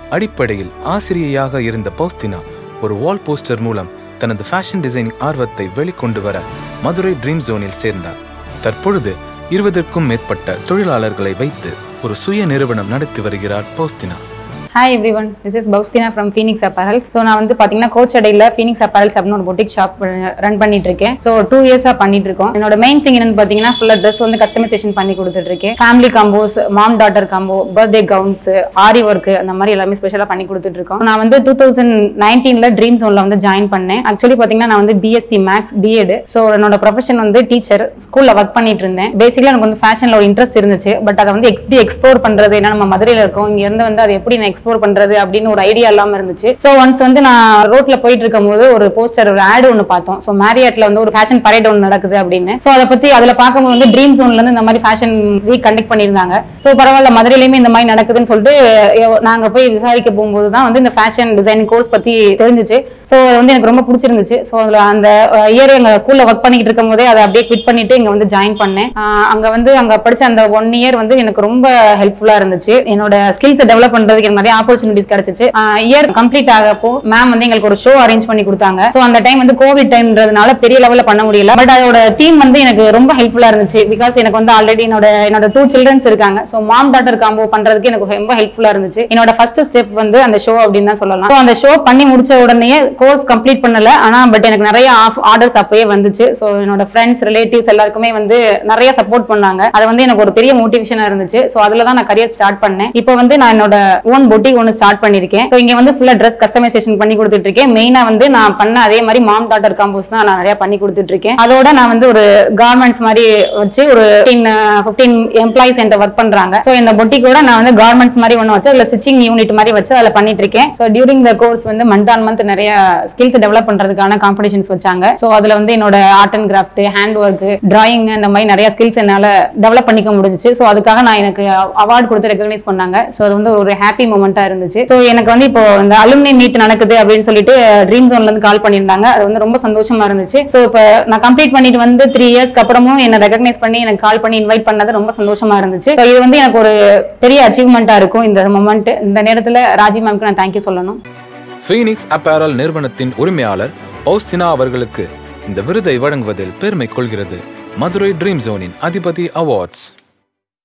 அடிப்படையில் ஆசிரியையாக இருந்த பௌஸ்தினா ஒரு வால் போஸ்டர் மூலம் தனது ஃபேஷன் டிசைனிங் ஆர்வத்தை வெளிக்கொண்டு வர மதுரை ட்ரீம் ஜோனில் சேர்ந்தார் தற்பொழுது இருபதற்கும் மேற்பட்ட தொழிலாளர்களை வைத்து ஒரு சுய நிறுவனம் நடத்தி வருகிறார் Faustina hi everyone this is Faustina from Phoenix apparels so நான் வந்து பார்த்தீங்கன்னா கோச்சடையில் ஃபீனிக்ஸ் அப்பரல்ஸ் அப்படின்னு ஒரு பொட்டிக் ஷாப் ரன் பண்ணிட்டு இருக்கேன் ஸோ டூ இயர்ஸாக பண்ணிட்டு இருக்கோம் என்னோட மெயின் திங் என்னன்னு பார்த்தீங்கன்னா ஃபுல்லாக ட்ரெஸ் வந்து கஸ்டமைசேஷன் பண்ணி கொடுத்துட்டு இருக்கேன் family combos mom daughter combo birthday gowns aari work அந்த மாதிரி எல்லாமே ஸ்பெஷலாக பண்ணி கொடுத்துட்டு இருக்கோம் நான் வந்து டூ தௌசண்ட் நைன்டீனில் ட்ரீம் ஜோனில் வந்து ஜாயின் பண்ணேன் ஆக்சுவலி பார்த்தீங்கன்னா நான் வந்து பிஎஸ்சி மேக்ஸ் பிஎட் ஸோ என்னோட ப்ரொஃபஷன் வந்து டீச்சர் ஸ்கூலில் ஒர்க் பண்ணிட்டு இருந்தேன் பேசிக்கலாக எனக்கு வந்து ஃபேஷனில் ஒரு இன்ட்ரெஸ்ட் இருந்துச்சு பட் அதை வந்து எப்படி எக்ஸ்ப்ளோர் பண்ணுறது ஏன்னா நம்ம மதுரையில் இருக்கோம் இங்க இருந்து வந்து அதை எப்படி நான் எக்ஸ்ப்ளோர் பண்றது அப்படின்னு ஒரு ஐடியா இல்லாம இருந்துச்சு ஸோ ஒன்ஸ் வந்து நான் ரோட்ல போயிட்டு இருக்கும்போது ஒரு போஸ்டர் ஒரு ஆட் ஒன்று பார்த்தோம் ஸோ மேரியாட்ல வந்து ஒரு ஃபேஷன் பரேட் ஒன்று நடக்குது அப்படின்னு ஸோ அதை பத்தி அதுல பார்க்கும்போது வந்து ட்ரீம் ஜோன்ல இருந்து இந்த மாதிரி ஃபேஷன் வீக் கண்டக்ட் பண்ணியிருந்தாங்க ஸோ பரவாயில்ல மதுரையிலுமே இந்த மாதிரி நடக்குதுன்னு சொல்லிட்டு எ- நாங்க போய் விசாரிக்க போகும்போது தான் வந்து இந்த ஃபேஷன் டிசைனிங் கோர்ஸ் பத்தி தெரிஞ்சுச்சு ஸோ அது வந்து எனக்கு ரொம்ப பிடிச்சிருந்துச்சு ஸோ அதுல அந்த இயர் எங்க ஸ்கூல்ல ஒர்க் பண்ணிட்டு இருக்கும் போதே அதை அப்படியே குவிட் பண்ணிட்டு இங்க வந்து ஜாயின் பண்ணேன் ஆஹ் அங்க வந்து அங்க படிச்ச அந்த ஒன் இயர் வந்து எனக்கு ரொம்ப ஹெல்ப்ஃபுல்லா இருந்துச்சு என்னோட ஸ்கில்ஸை டெவலப் பண்றதுக்கு எனக்கு நிறைய ஆப்பர்ச்சுனிட்டிஸ் கிடைச்சிச்சு இயர் கம்ப்ளீட் ஆகப்போ மேம் வந்து எங்களுக்கு ஒரு ஷோ அரேஞ்ச் பண்ணி கொடுத்தாங்க ஸோ அந்த டைம் வந்து கோவிட் டைம்ன்றதுனால பெரிய லெவல்ல பண்ண முடியல பட் அதோட தீம் வந்து எனக்கு ரொம்ப ஹெல்ப்ஃபுல்லா இருந்துச்சு பிகாஸ் எனக்கு வந்து ஆல்ரெடி என்னோட என்னோட டூ சில்ட்ரன்ஸ் இருக்காங்க ஸோ மாம் டாட்டர் காம்போ பண்றதுக்கு எனக்கு ரொம்ப ஹெல்ப்ஃபுல்லா இருந்துச்சு என்னோட ஃபர்ஸ்ட் ஸ்டெப் வந்து அந்த ஷோ அப்படின்னு தான் சொல்லலாம் So, அந்த ஷோ பண்ணி முடிச்ச உடனே கோர்ஸ் கம்ப்ளீட் பண்ணல ஆனா பட் எனக்கு நிறைய ஆர்டர்ஸ் அப்பயே வந்துச்சு ஸோ என்னோட ஃப்ரெண்ட்ஸ் ரிலேட்டிவ்ஸ் எல்லாருக்குமே வந்து நிறைய சப்போர்ட் பண்ணாங்க அது வந்து எனக்கு ஒரு பெரிய மோட்டிவேஷனா இருந்துச்சு ஸோ அதுல தான் நான் கரியர் ஸ்டார்ட் பண்ணேன் இப்போ வந்து நான் என்னோட ஓன் பொட்டிக் ஒன்று ஸ்டார்ட் பண்ணிருக்கேன் ஸோ இங்க வந்து ஃபுல்லா ட்ரெஸ் கஸ்டமைசேஷன் பண்ணி கொடுத்துட்டு இருக்கேன் மெயினா வந்து நான் பண்ண அதே மாதிரி மாம் டாட்டர் காம்போஸ் தான் நான் நிறைய பண்ணி கொடுத்துட்டு இருக்கேன் அதோட நான் வந்து ஒரு கார்மெண்ட்ஸ் மாதிரி வச்சு ஒரு ஃபிஃப்டீன் எம்ப்ளாயிஸ் என்கிட்ட ஒர்க் பண்றாங்க ஸோ இந்த பொட்டிக்கோட நான் வந்து கார்மெண்ட்ஸ் மாதிரி ஒன்று வச்சு அதுல ஸ்டிச்சிங் யூனிட் மாதிரி வச்சு அதில் பண்ணிட்டு இருக்கேன் ஸோ டியூரிங் த கோர்ஸ் வந்து மந்த் ஆன் மந்த் நிறைய ஸ்கில்ஸ் டெவலப் பண்றதுக்கான காம்படிஷன்ஸ் வச்சாங்க ஸோ அதுல வந்து என்னோட art and craft hand work drawing இந்த மாதிரி நிறைய ஸ்கில்ஸ் என்னால டெவலப் பண்ணிக்க முடிஞ்சுச்சு ஸோ அதுக்காக நான் எனக்கு அவார்ட் கொடுத்து ரெகக்னைஸ் பண்ணாங்க ஸோ அது வந்து ஒரு ஹாப்பி மூமெண்டா இருந்துச்சு ஸோ எனக்கு வந்து இப்போ இந்த அலுமினி மீட் நடக்குது அப்படின்னு சொல்லிட்டு ட்ரீம் ஜோன்ல இருந்து கால் பண்ணியிருந்தாங்க அது வந்து ரொம்ப சந்தோஷமா இருந்துச்சு ஸோ இப்போ நான் கம்ப்ளீட் பண்ணிட்டு வந்து த்ரீ இயர்ஸ்க்கு அப்புறமும் என்ன ரெகக்னைஸ் பண்ணி எனக்கு கால் பண்ணி இன்வைட் பண்ணது ரொம்ப சந்தோஷமா இருந்துச்சு ஸோ இது வந்து எனக்கு ஒரு பெரிய அச்சீவ்மெண்ட்டா இருக்கும் இந்த மொமெண்ட் இந்த நேரத்துல ராஜி மேம்க்கு நான் தேங்க்யூ சொல்லணும் ஃபீனிக்ஸ் அப்பேரல் நிறுவனத்தின் உரிமையாளர் பௌஸ்தினா அவர்களுக்கு இந்த விருதை வழங்குவதில் பெருமை கொள்கிறது மதுரை ட்ரீம் ஜோனின் அதிபதி அவார்ட்ஸ்